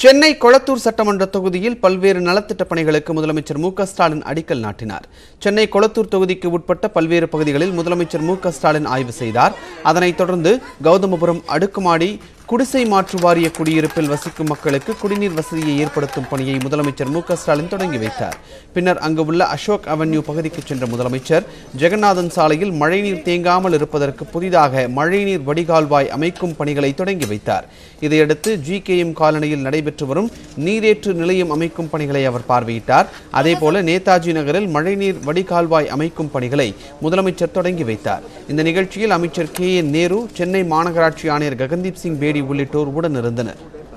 சென்னை கொளத்தூர் சட்டமன்ற தொகுதியில் பல்வேறு நலத்திட்ட பணிகளுக்கு முதலமைச்சர் மு க ஸ்டாலின் அடிக்கல் நாட்டினார் சென்னை கொளத்தூர் தொகுதிக்கு உட்பட்ட பல்வேறு பகுதிகளில் முதலமைச்சர் மு க ஸ்டாலின் ஆய்வு செய்தார் அதனைத் தொடர்ந்து கௌதமபுரம் அடுக்குமாடி குடிசை மாற்று வாரிய குடியிருப்பில் வசிக்கும் மக்களுக்கு குடிநீர் வசதியை ஏற்படுத்தும் பணியை முதலமைச்சர் மு க ஸ்டாலின் தொடங்கி வைத்தார் பின்னர் அங்கு உள்ள அசோக் அவென்யூ பகுதிக்கு சென்ற முதலமைச்சர் ஜெகநாதன் சாலையில் மழைநீர் தேங்காமல் இருப்பதற்கு புதிதாக மழைநீர் வடிகால்வாய் அமைக்கும் பணிகளை தொடங்கி வைத்தார் இதையடுத்து ஜி காலனியில் நடைபெற்று வரும் நீரேற்று நிலையம் அமைக்கும் பணிகளை அவர் பார்வையிட்டார் அதேபோல நேதாஜி நகரில் மழைநீர் வடிகால்வாய் அமைக்கும் பணிகளை முதலமைச்சர் தொடங்கி வைத்தார் இந்த நிகழ்ச்சியில் அமைச்சர் கே என் நேரு சென்னை மாநகராட்சி ஆணையர் ககன்தீப் சிங் பேடி உள்ளிட்டோர் உடனிருந்தனர்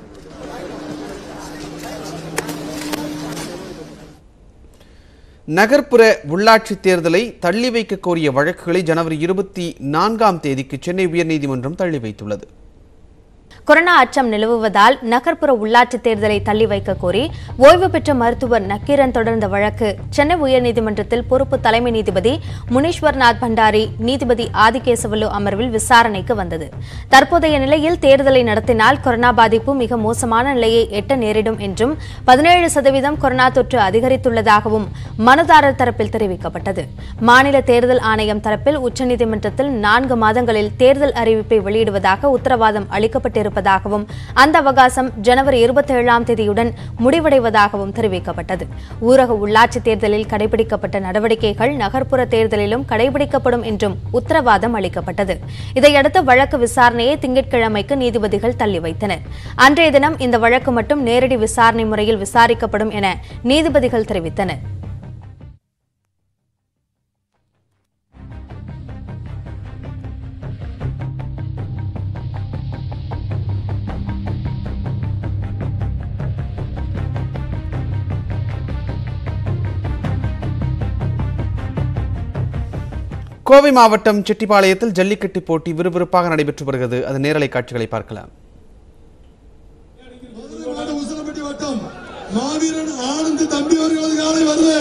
நகர்ப்புற உள்ளாட்சி தேர்தலை தள்ளி வைக்க கோரிய வழக்குகளை ஜனவரி இருபத்தி நான்காம் தேதிக்கு சென்னை உயர்நீதிமன்றம் தள்ளி வைத்துள்ளது கொரோனா அச்சம் நிலவுவதால் நகர்ப்புற உள்ளாட்சித் தேர்தலை தள்ளி வைக்க கோரி ஓய்வு பெற்ற மருத்துவர் நக்கீரன் தொடர்ந்த வழக்கு சென்னை உயர்நீதிமன்றத்தில் பொறுப்பு தலைமை நீதிபதி முனீஸ்வர்நாத் பண்டாரி நீதிபதி ஆதிகேசவலு அமர்வில் விசாரணைக்கு வந்தது தற்போதைய நிலையில் தேர்தலை நடத்தினால் கொரோனா பாதிப்பு மிக மோசமான நிலையை எட்ட நேரிடும் என்றும் பதினேழு சதவீதம் கொரோனா தொற்று அதிகரித்துள்ளதாகவும் மனுதாரர் தரப்பில் தெரிவிக்கப்பட்டது மாநில தேர்தல் ஆணையம் தரப்பில் உச்சநீதிமன்றத்தில் நான்கு மாதங்களில் தேர்தல் அறிவிப்பை வெளியிடுவதாக உத்தரவாதம் அளிக்கப்பட்டிருப்பதாகவும் அந்த அவகாசம் ஜனவரி இருபத்தி ஏழாம் தேதியுடன் முடிவடைவதாகவும் தெரிவிக்கப்பட்டது ஊரக உள்ளாட்சித் தேர்தலில் கடைபிடிக்கப்பட்ட நடவடிக்கைகள் நகர்ப்புற தேர்தலிலும் கடைபிடிக்கப்படும் என்றும் உத்தரவாதம் அளிக்கப்பட்டது இதையடுத்து வழக்கு விசாரணையை திங்கட்கிழமைக்கு நீதிபதிகள் தள்ளி வைத்தனர் அன்றைய தினம் இந்த வழக்கு மட்டும் நேரடி விசாரணை முறையில் விசாரிக்கப்படும் என நீதிபதிகள் தெரிவித்தனர் கோவை மாவட்டம் செட்டிப்பாளையத்தில் ஜல்லிக்கட்டு போட்டி விறுவிறுப்பாக நடைபெற்று வருகிறது அது நேரலை காட்சிகளை பார்க்கலாம் மதுரை மாவட்டம் உசிலம்பட்டி வட்டம் மாவீரன் ஆனந்த் தம்பி அவர்களது காலை வருது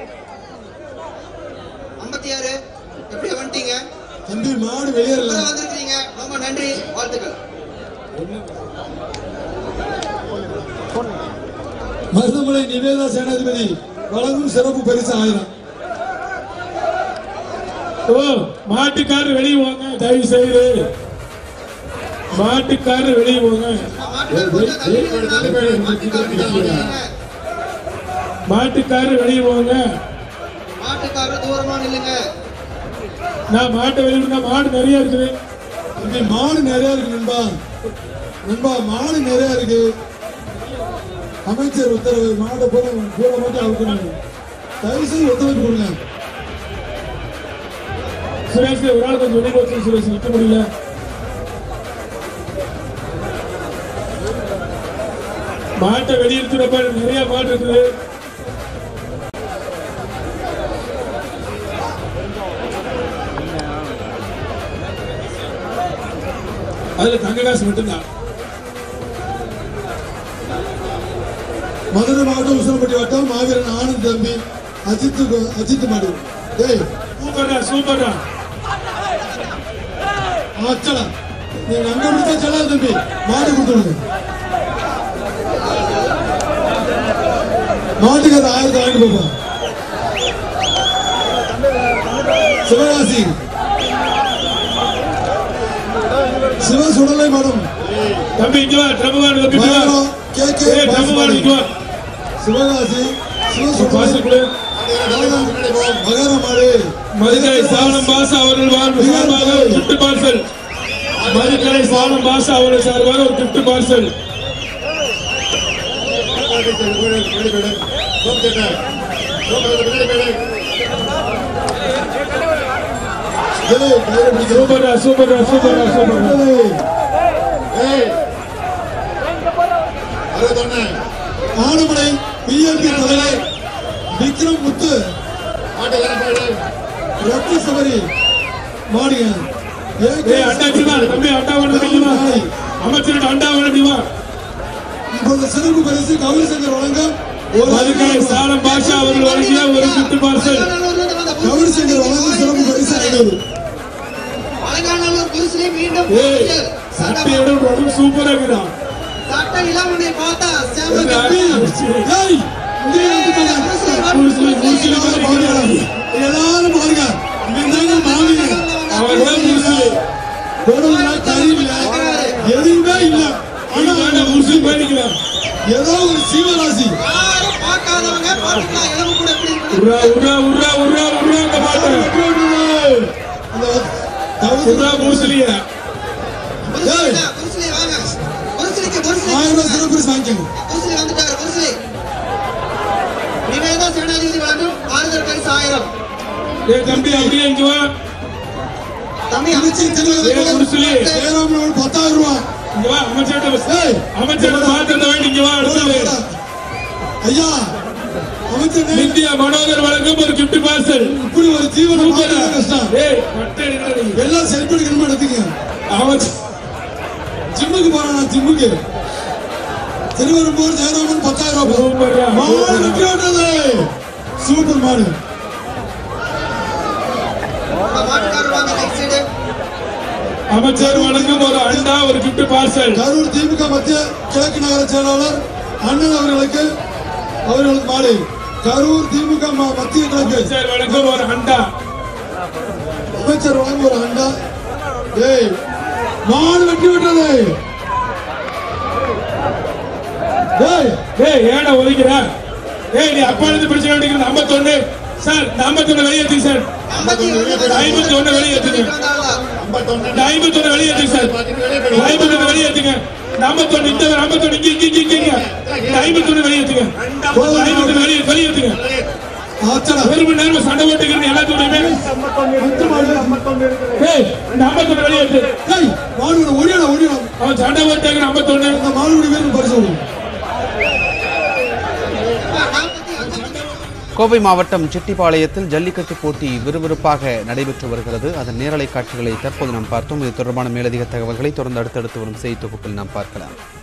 ஐம்பத்தி ஆறு எப்படி வந்துட்டீங்க தம்பி மாடு வெளியேறல இப்பதான் வந்திருக்கீங்க ரொம்ப நன்றி வாழ்த்துக்கள் மருதமலை நிவேதா சேனாதிபதி வழங்கும் சிறப்பு பரிசு ஆயிரம் ஓ மாட்டுக்காரர் வெளியே போங்க தயவு செய்து மாட்டுக்காரர் வெளியே போங்க மாட்டுக்கார் கொஞ்சம் தள்ளி நில்லுங்க. மாட்டுக்கார் கொஞ்சம் தள்ளி நில்லுங்க. மாட்டுக்காரர் வெளியே போங்க மாட்டுக்காரர் தூரமா நில்லுங்க நான் மாட்டை வெளியே விட்டா மாடு நிறைய இருக்குது தம்பி மாடு நிறைய இருக்கு நண்பா நண்பா மாடு நிறைய இருக்கு அமைச்சர் உத்தரவு மாடை போல கூட மட்டும் அவுக்கணும் தயவு செய்து ஒத்துழைப்பு கொடுங்க சுரேஷ் ஒரு ஆள் கொஞ்சம் வெளியே வச்சு சுரேஷ் நிற்க முடியல மாட்டை வெளியிருக்கிறப்ப நிறைய மாடு இருக்குது அதுல தங்க காசு மட்டும்தான் மதுரை மாவட்டம் உசிலம்பட்டி வட்டம் மாவீரன் ஆனந்த் தம்பி அஜித் அஜித் மாடு டேய் சூப்பர்டா சூப்பர்டா அச்சலா நீங்க அங்க பிடிச்சா செல்லாது தம்பி மாடு கொடுத்துடுங்க மாட்டுக்கு அது ஆயிரத்தி வாங்கிட்டு போப்பா சிவகாசி சிவ சுடலை மடம் தம்பி இங்க வா ட்ரம் வாடு வந்துட்டு வா மயிலம் கே கே ஏய் ட்ரம் வாடு இங்க வா சிவகாசி சிவ சுடலை பாசுக்குள்ள மகர மாடு மதுக்கரை சாவணம் பாசா அவர்கள் வாழ்வு சார்பாக ஒரு gift பார்சல் மதுக்கரை சாவணம் பாசா அவர்கள் சார்பாக ஒரு gift பார்சல் ஏய், கையில பிடிக்க. சூப்பர்டா சூப்பர்டா சூப்பர்டா சூப்பர்டா ஆனமலை பிஎம்பி தலைவர் விக்ரம் முத்து ரத்ன சபரி மாடுங்க ஏய் அண்டா இப்படி வா தம்பி அண்டா வேணும் இப்படி வா அமைச்சர்கிட்ட அண்டா வேணும் இப்படி வா இப்போது சிறப்பு பரிசு கௌரி சங்கர் வழங்கும் ஒரு மதுக்கரை சாவணம் பாஷா அவர்கள் வழங்கிய ஒரு gift பார்சல் அலங்காநல்லூர்ல வந்து கௌரி சங்கர் வழங்கும் சிறப்பு பரிசு ஐநூறு அலங்காநல்லூர் குருசிலே மீண்டும் ஏய் சட்டம் சட்டையோட உடம்பு சூப்பரா இருக்குடா சட்ட மாட்டை இளமனை பார்த்தா சேம ஏய், இங்கே வந்து பாருங்க. எல்லாரும் பாருங்க இவன் தாங்க மாவீரன். அவர்தான் முஸ்லி உடம்புல கறியில எதுவுமே இல்ல ஆனா முஸ்லி போயிருக்கிறார் ஏதோ ஒரு சீவராசி யாரும் பார்க்காதவங்க பார்த்துக்கலாம் எலும்பு கூட எப்படி இருக்கு உர்ரா உர்ரா உர்ரா உர்ரா உர்ரா அந்த மாட்டை வெற்றி விடுறது. அந்த தவிர்த்து- உர்ரா முஸ்லிய ஏய், புருஸ்லி வாங்க புருஸ்லிக்கு புருஸ்லி ஆயிரம் ரூபாய் சிறப்பு பரிசு வாங்கிக்கோங்க புருஸ்லி வந்துட்டாரு புருஸ்லி நிவேதா சேனாதிபதி வழங்கும் ஆறுதல் பரிசு ஆயிரம் ஏ தம்பி அப்படியே இங்க வா தம்பி திருச்சி திருநெல்வேலி ஏய், புருஸ்லி. ஜெயராமன் அவர்கள் பத்தாயிரம் ரூபாய் இங்க வா அமைச்சர்கிட்ட ஏய், அமைச்சர்கிட்ட மாத்திரத்தை வாங்கி இங்க வா போடா, அடுத்தது போடா. ஐயா அமைச்சர் இந்தியா மனோகர் வழங்கும் ஒரு கிஃப்ட் பார்சல் இப்படி ஒரு ஜீவனை பார்க்கறது கஷ்டம் ஏய் மட்டை எடுக்கிறீங்க எல்லாம் செல்ஃபி எடுக்கணுமா எடுத்துங்க அமைச்சர் ஜிம்முக்கு போறானா ஜிம்முக்கு திருவரம்பூர் ஜெயராமன் பத்தாயிரம் சூப்பர்யா. ரூபாய் மாடு வெற்றி விட்டது சூப்பர் மாடு மாட்டுக்காரர் வாங்க ரைட் சைடு அமைச்சர் வழங்கும் ஒரு அண்டா ஒரு கிஃப்ட் பார்சல் கரூர் திமுக மத்திய கிழக்கு நகர செயலாளர் அண்ணன் அவர்களுக்கு அவர்களுக்கு மாடு கரூர் திமுக ம- மத்திய கிழக்கு அமைச்சர் வழங்கும் ஒரு அண்டா அமைச்சர் வழங்க ஒரு அண்டா ஏய் மாடு வெட்டி விட்டது ஏய் ஏய் ஏடா ஒதுக்கிற ஏய் நீ அப்பா இருந்து பிரச்சனை அடிக்கிறது ஐம்பத்தொன்னு சார் இந்த ஐம்பத்தொன்னு வெளியேற்றுங்க சார் ஐம்பத்தி ஒண்ணு வெளியேற்றுங்க இந்த ஐம்பத்தொன்னு வெளியேற்றுங்க சார் இந்த ஐம்பத்தொன்னு வெளியேற்றுங்க இந்த ஐம்பத்தொன்னு இந்த ஐம்பத்தொன்னு இங்க இங்க இங்க இங்க இந்த ஐம்பத்தொன்னு வெளியேற்றுங்க இந்த ஐம்பத்தொன்னு வெளியே வெளியேற்றுங்க ஆச்சடா ஒரு மணி நேரம் சண்டை போட்டுக்கிறீங்க எல்லாத்தோடையுமே ஏய் இந்த ஐம்பத்தொன்னு வெளியேற்று ஏய் மாடு ஒடியாடா ஒடியாடா அவன் சண்டை போட்டாங்க ஐம்பத்தொன்னு அந்த மாடுடைய பேருக்கு பரிசு கொடுங்க. கோவை மாவட்டம் செட்டிப்பாளையத்தில் ஜல்லிக்கட்டு போட்டி விறுவிறுப்பாக நடைபெற்று வருகிறது அதன் நேரலை காட்சிகளை தற்போது நாம் பார்த்தோம் இது தொடர்பான மேலதிக தகவல்களை தொடர்ந்து அடுத்தடுத்து வரும் செய்தி தொகுப்பில் நாம் பார்க்கலாம்